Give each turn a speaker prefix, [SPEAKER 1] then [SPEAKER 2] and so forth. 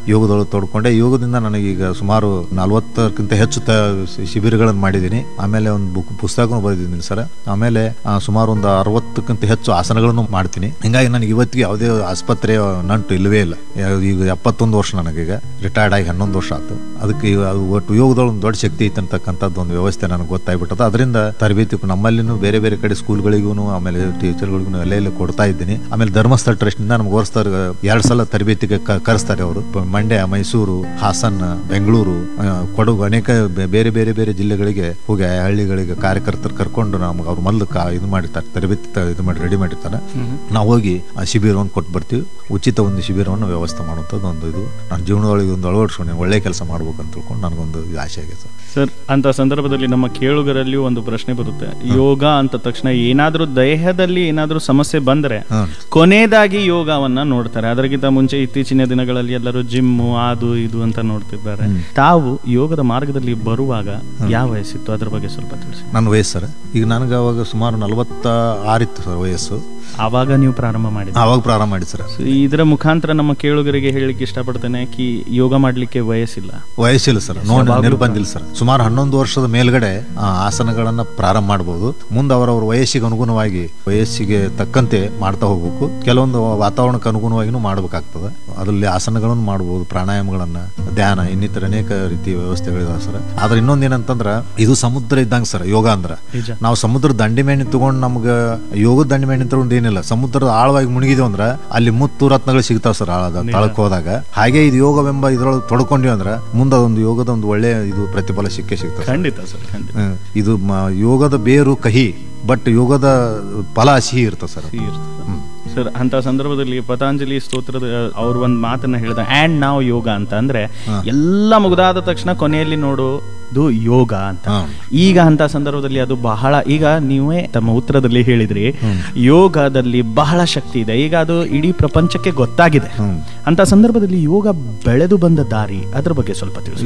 [SPEAKER 1] ಯೋಗದೊಳಗೆ ತೊಡ್ಕೊಂಡೆ ಯೋಗದಿಂದ ನನಗೀಗ ಸುಮಾರು ನಲವತ್ತಕ್ಕಿಂತ ಹೆಚ್ಚು ತ ಶಿಬಿರಗಳನ್ನು ಮಾಡಿದ್ದೀನಿ ಆಮೇಲೆ ಒಂದು ಬುಕ್ ಪುಸ್ತಕನೂ ಬರೆದಿದ್ದೀನಿ ಸರ್ ಆಮೇಲೆ ಆ, ಸುಮಾರು ಒಂದು ಅರವತ್ತಕ್ಕಿಂತ ಹೆಚ್ಚು ಆಸನಗಳನ್ನು ಮಾಡ್ತೀನಿ ಹಿಂಗಾಗಿ ನನಗೆ ಇವತ್ತಿಗೆ ಯಾವುದೇ ಆಸ್ಪತ್ರೆಯ ನಂಟು ಇಲ್ಲವೇ ಇಲ್ಲ ಯಾ- ಈಗ ಎಪ್ಪತ್ತೊಂದು ವರ್ಷ ನನಗೀಗ ರಿಟೈರ್ಡ್ ಆಗಿ ಹನ್ನೊಂದು ವರ್ಷ ಆಯ್ತು ಅದಕ್ಕೆ ಈಗ ಅದು ಒಟ್ಟು ಯೋಗದೊಳಗೆ ಒಂದು ದೊಡ್ಡ ಶಕ್ತಿ ಐತೆ ಅಂತಕ್ಕಂಥದ್ದು ಒಂದು ವ್ಯವಸ್ಥೆ ನನಗೆ ಗೊತ್ತಾಗ್ಬಿಟ್ಟದ ಅದರಿಂದ ತರಬೇತಿ ನಮ್ಮಲ್ಲಿನೂ ಬೇರೆ ಬೇರೆ ಕಡೆ ಸ್ಕೂಲ್ಗಳಿಗೂ ಆಮೇಲೆ ಟೀಚರ್ಗಳಿಗೂ ಎಲ್ಲ ಎಲ್ಲ ಕೊಡ್ತಾ ಇದ್ದೀನಿ ಆಮೇಲೆ ಧರ್ಮಸ್ಥಳ ಟ್ರಸ್ಟ್ನಿಂದ ನಮ್ಗೆ ವರ್ಷದ ಎರಡು ಸಲ ತರಬೇತಿಗೆ ಕ- ಕರೆಸ್ತಾರೆ ಅವರು ಪ- ಮಂಡ್ಯ ಮೈಸೂರು ಹಾಸನ ಬೆಂಗಳೂರು ಆ, ಕೊಡಗು ಅನೇಕ ಬೆ- ಬೇರೆ ಬೇರೆ ಬೇರೆ ಜಿಲ್ಲೆಗಳಿಗೆ ಹೋಗಿ ಆ ಹಳ್ಳಿಗಳಿಗೆ ಕಾರ್ಯಕರ್ತರು ಕರ್ಕೊಂಡು ನಮ್ಗೆ ಅವ್ರು ಮೊದಲು ಕಾ ಇದು ಮಾಡಿರ್ತಾರೆ ತರಬೇತಿ ತ- ಇದು ಮಾಡಿ ರೆಡಿ ಮಾಡಿರ್ತಾರೆ ನಾವು ಹೋಗಿ ಆ ಶಿಬಿರವನ್ನು ಕೊಟ್ಟು ಬರ್ತೀವಿ ಉಚಿತ ಒಂದು ಶಿಬಿರವನ್ನು ವ್ಯವಸ್ಥೆ ಮಾಡುವಂಥದ್ದು ಒಂದು ಇದು ನನ್ನ ಜೀವನದೊಳಗೆ ಒಂದು ಅಳವಡಿಸ್ಕೊಂಡು ಒಳ್ಳೆ ಕೆಲಸ ಮಾಡ್ಬೇಕು ಅಂತ ತಿಳ್ಕೊಂಡು ನನಗೊಂದು ಇದು ಆಸೆ ಆಗಿದೆ ಸರ್
[SPEAKER 2] ಸರ್ ಅಂತ ಸಂದರ್ಭದಲ್ಲಿ ನಮ್ಮ ಕೇಳುಗರಲ್ಲಿಯೂ ಒಂದು ಪ್ರಶ್ನೆ ಬರುತ್ತೆ ಯೋಗ ಅಂತ ತಕ್ಷಣ ಏನಾದ್ರೂ ದೇಹದಲ್ಲಿ ಏನಾದ್ರೂ ಸಮಸ್ಯೆ ಬಂದ್ರೆ
[SPEAKER 1] ಹ್ಮ್.
[SPEAKER 2] ಕೊನೆಯದಾಗಿ ಯೋಗವನ್ನ ನೋಡ್ತಾರೆ ಅದಕ್ಕಿಂತ ಮುಂಚೆ ಇತ್ತೀಚಿನ ದಿನಗಳಲ್ಲಿ ಎಲ್ಲರೂ ಜಿಮ್ಮು ಅದು ಇದು ಅಂತ ನೋಡ್ತಿದ್ದಾರೆ ತಾವು ಯೋಗದ ಮಾರ್ಗದಲ್ಲಿ ಬರುವಾಗ ಯಾವ ವಯಸ್ಸಿತ್ತು ಅದ್ರ ಬಗ್ಗೆ ಸ್ವಲ್ಪ ತಿಳಿಸಿ
[SPEAKER 1] ನನ್ನ ವಯಸ್ಸು ಸರ್ ಈಗ ನನಗೆ ಅವಾಗ ಸುಮಾರು ನಲವತ್ತ ಆರಿತ್ತು ಸರ್ ವಯಸ್ಸು
[SPEAKER 2] ಆವಾಗ ನೀವು ಪ್ರಾರಂಭ ಮಾಡಿದ್ರಿ
[SPEAKER 1] ಆವಾಗ ಪ್ರಾರಂಭ ಮಾಡಿ ಸರ್
[SPEAKER 2] So, ಇದರ ಮುಖಾಂತರ ನಮ್ಮ ಕೇಳುಗರಿಗೆ ಹೇಳಲಿಕ್ಕೆ ಇಷ್ಟಪಡ್ತೇನೆ ಕಿ ಯೋಗ ಮಾಡ್ಲಿಕ್ಕೆ ವಯಸ್ಸಿಲ್ಲ
[SPEAKER 1] ವಯಸ್ಸಿಲ್ಲ ಸರ್ ನೋಡಿ ನಿರ್ಬಂಧಿಲ್ಲ ಸರ್ ಸುಮಾರು ಹನ್ನೊಂದು ವರ್ಷದ ಮೇಲ್ಗಡೆ ಆ ಆಸನಗಳನ್ನ ಪ್ರಾರಂಭ ಮಾಡಬಹುದು ಮುಂದೆ ಅವರವರ ವಯಸ್ಸಿಗೆ ಅನುಗುಣವಾಗಿ ವಯಸ್ಸಿಗೆ ತಕ್ಕಂತೆ ಮಾಡ್ತಾ ಹೋಗ್ಬೇಕು ಕೆಲವೊಂದು ವಾತಾವರಣಕ್ಕೆ ಅನುಗುಣವಾಗಿನೂ ಮಾಡ್ಬೇಕಾಗ್ತದೆ ಅದರಲ್ಲಿ ಆಸನಗಳನ್ನು ಮಾಡಬಹುದು ಪ್ರಾಣಾಯಾಮಗಳನ್ನ ಧ್ಯಾನ ಇನ್ನಿತರ ಅನೇಕ ರೀತಿಯ ವ್ಯವಸ್ಥೆಗಳಿದಾವೆ ಸರ್ ಆದ್ರೆ ಇನ್ನೊಂದ್ ಏನಂತಂದ್ರ ಇದು ಸಮುದ್ರ ಇದ್ದಂಗೆ ಸರ್ ಯೋಗ ಅಂದ್ರ
[SPEAKER 2] ನಿಜ.
[SPEAKER 1] ನಾವು ಸಮುದ್ರ ದಂಡಿ ಮೇಣಿ ತಗೊಂಡು ನಮ್ಗೆ ಯೋಗದ ದಂಡಿ ಮೇಣಿ ತಗೊಂಡು ಏನಿಲ್ಲ ಸಮುದ್ರದ ಆಳವಾಗಿ ಮುಳುಗಿದೇವು ಅಂದ್ರ ಅಲ್ಲಿ ಮುತ್ತು ರತ್ನಗಳು ಸಿಗ್ತಾವ ಸರ್ ಆಳದ ತಳಕ್ ಹೋದಾಗ ಹಾಗೆ ಇದು ಯೋಗವೆಂಬ ಇದ್ರೊಳಗೆ ತೊಡ್ಕೊಂಡ್ವಿ ಅಂದ್ರ ಮುಂದೆ ಒಂದು ಯೋಗದ ಒಂದು ಒಳ್ಳೆ ಇದು ಪ್ರತಿಫಲ ಸಿಕ್ಕೇ ಸಿಗ್ತದೆ ಸರ್.
[SPEAKER 2] ಖಂಡಿತ ಸರ್ ಖಂಡಿತ
[SPEAKER 1] ಹ್ಮ್. ಇದು ಮ- ಯೋಗದ ಬೇರು ಕಹಿ ಬಟ್ ಯೋಗದ ಫಲ ಸಿಹಿ ಇರ್ತದೆ ಸರ್ ಹ್ಮ್.
[SPEAKER 2] ಸರ್ ಅಂತ ಸಂದರ್ಭದಲ್ಲಿ ಪತಾಂಜಲಿ ಸ್ತೋತ್ರದ ಅವ್ರ ಒಂದು ಮಾತನ್ನ ಹೇಳಿದ ಆ್ಯಂಡ್ ನಾವು ಯೋಗ ಅಂತ ಅಂದ್ರೆ ಎಲ್ಲ ಮುಗಿದಾದ ತಕ್ಷಣ ಕೊನೆಯಲ್ಲಿ ನೋಡೋದು ಯೋಗ ಅಂತ
[SPEAKER 1] ಹಾ.
[SPEAKER 2] ಈಗ ಅಂತ ಸಂದರ್ಭದಲ್ಲಿ ಅದು ಬಹಳ ಈಗ ನೀವೇ ತಮ್ಮ ಉತ್ತರದಲ್ಲಿ ಹೇಳಿದ್ರಿ ಯೋಗದಲ್ಲಿ ಬಹಳ ಶಕ್ತಿ ಇದೆ ಈಗ ಅದು ಇಡೀ ಪ್ರಪಂಚಕ್ಕೆ ಗೊತ್ತಾಗಿದೆ
[SPEAKER 1] ಹ್ಮ್.
[SPEAKER 2] ಅಂತ ಸಂದರ್ಭದಲ್ಲಿ ಯೋಗ ಬೆಳೆದು ಬಂದ ದಾರಿ ಅದ್ರ ಬಗ್ಗೆ ಸ್ವಲ್ಪ ತಿಳಿಸಿ